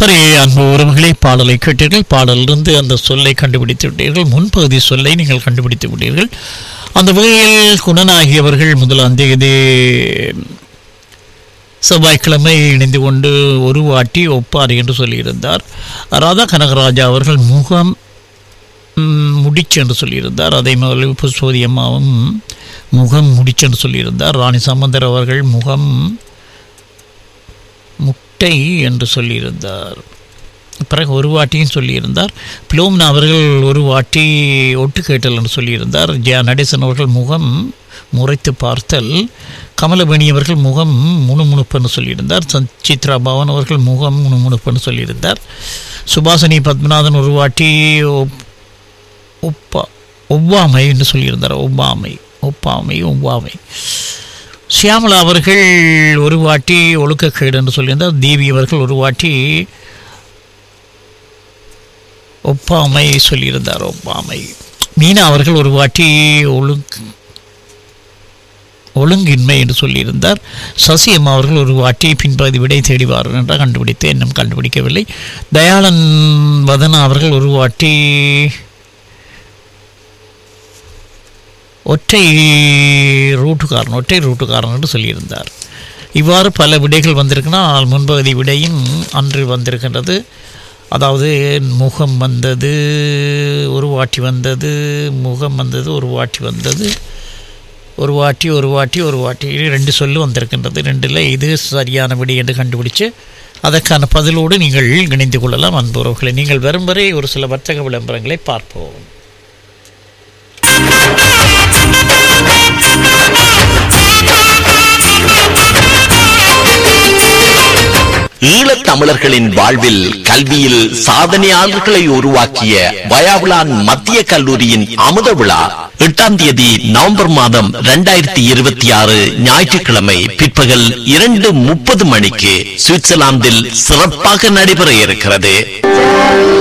சரி அன்பு உறவுகளே பாடலை கேட்டீர்கள் பாடலிருந்து அந்த சொல்லை கண்டுபிடித்து விட்டீர்கள் முன்பகுதி சொல்லை நீங்கள் கண்டுபிடித்து விட்டீர்கள் அந்த வகையில் குணனாகியவர்கள் முதலாம் தேதி செவ்வாய்க்கிழமை இணைந்து கொண்டு ஒரு வாட்டி ஒப்பார் என்று சொல்லியிருந்தார் ராதா கனகராஜா அவர்கள் முகம் ம், முடிச்சு என்று சொல்லியிருந்தார் அதே மாதிரி புஷ்பவதி அம்மாவும் முகம் முடிச்சு என்று சொல்லியிருந்தார் ராணி சம்பந்தர் அவர்கள் முகம் முட்டை என்று சொல்லியிருந்தார் பிறகு ஒரு வாட்டியும் சொல்லியிருந்தார் பிளோம்னா அவர்கள் ஒரு வாட்டி ஒட்டு கேட்டல் என்று சொல்லியிருந்தார் ஜெயா நடேசன் அவர்கள் முகம் முறைத்து பார்த்தல் கமலவேணி அவர்கள் முகம் முணுமுணுப்புன்னு சொல்லியிருந்தார் சந்- சித்ரா பவன் அவர்கள் முகம் முணுமுணுப்புன்னு சொல்லியிருந்தார் சுபாசினி பத்மநாதன் ஒரு வாட்டி ஒப்- ஒப்பா ஒவ்வாமை என்று சொல்லியிருந்தார் ஒவ்வாமை ஒப்பாமை ஒவ்வாமை சியாமலா அவர்கள் ஒரு வாட்டி ஒழுக்கக்கேடு என்று சொல்லியிருந்தார் தேவி அவர்கள் ஒரு வாட்டி ஒப்பாமை சொல்லியிருந்தார் ஒப்பாமை மீனா அவர்கள் ஒரு வாட்டி ஒழுங்கு ஒழுங்கின்மை என்று சொல்லியிருந்தார் சசி அம்மா அவர்கள் ஒரு வாட்டி பின்பகுதி விடை தேடிவார்கள் என்று கண்டுபிடித்து இன்னும் கண்டுபிடிக்கவில்லை தயாளன் வதனா அவர்கள் ஒரு வாட்டி ஒற்றை ரூட்டுக்காரன் ஒற்றை ரூட்டுக்காரன் என்று சொல்லியிருந்தார் இவ்வாறு பல விடைகள் வந்திருக்குன்னா முன்பகுதி விடையும் அன்று வந்திருக்கின்றது அதாவது முகம் வந்தது ஒரு வாட்டி வந்தது முகம் வந்தது ஒரு வாட்டி வந்தது ஒரு வாட்டி ஒரு வாட்டி ஒரு வாட்டி ரெண்டு சொல்லு வந்திருக்கின்றது ரெண்டில் இது சரியான விடை என்று கண்டுபிடிச்சு அதற்கான பதிலோடு நீங்கள் இணைந்து கொள்ளலாம் அன்புறவுகளை நீங்கள் வரும் வரை ஒரு சில வர்த்தக விளம்பரங்களை பார்ப்போம் ஈழத் தமிழர்களின் வாழ்வில் கல்வியில் சாதனையாளர்களை உருவாக்கிய வயாவுலான் மத்திய கல்லூரியின் அமுத விழா எட்டாம் தேதி நவம்பர் மாதம் இரண்டாயிரத்தி இருபத்தி ஆறு ஞாயிற்றுக்கிழமை பிற்பகல் இரண்டு முப்பது மணிக்கு சுவிட்சர்லாந்தில் சிறப்பாக நடைபெற இருக்கிறது